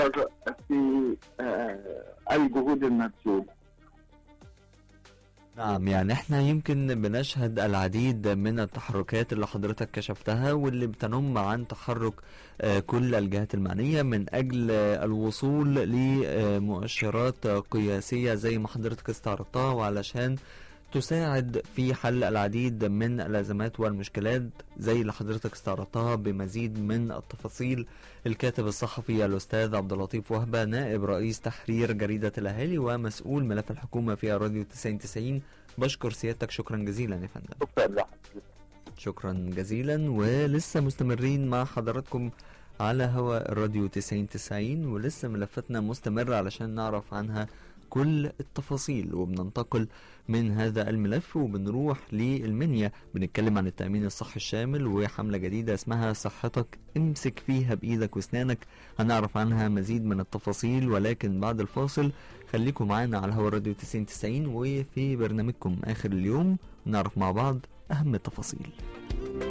في آه، الجهود المبذولة نعم يعني احنا يمكن بنشهد العديد من التحركات اللي حضرتك كشفتها واللي بتنم عن تحرك آه، كل الجهات المعنية من أجل آه، الوصول لمؤشرات قياسية زي ما حضرتك استعرضتها وعلشان تساعد في حل العديد من الأزمات والمشكلات زي اللي حضرتك استعرضتها بمزيد من التفاصيل الكاتب الصحفي الأستاذ عبد اللطيف وهبة نائب رئيس تحرير جريدة الأهالي ومسؤول ملف الحكومة في راديو 9090 بشكر سيادتك شكرا جزيلا يا فندم شكرا لحضرتك شكرا جزيلا ولسه مستمرين مع حضراتكم على هواء الراديو 9090 ولسه ملفاتنا مستمرة علشان نعرف عنها كل التفاصيل وبننتقل من هذا الملف وبنروح للمنيا بنتكلم عن التأمين الصحي الشامل وحملة جديدة اسمها صحتك امسك فيها بإيدك واسنانك هنعرف عنها مزيد من التفاصيل ولكن بعد الفاصل خليكم معانا على هوا الراديو 9090 وفي برنامجكم آخر اليوم نعرف مع بعض أهم التفاصيل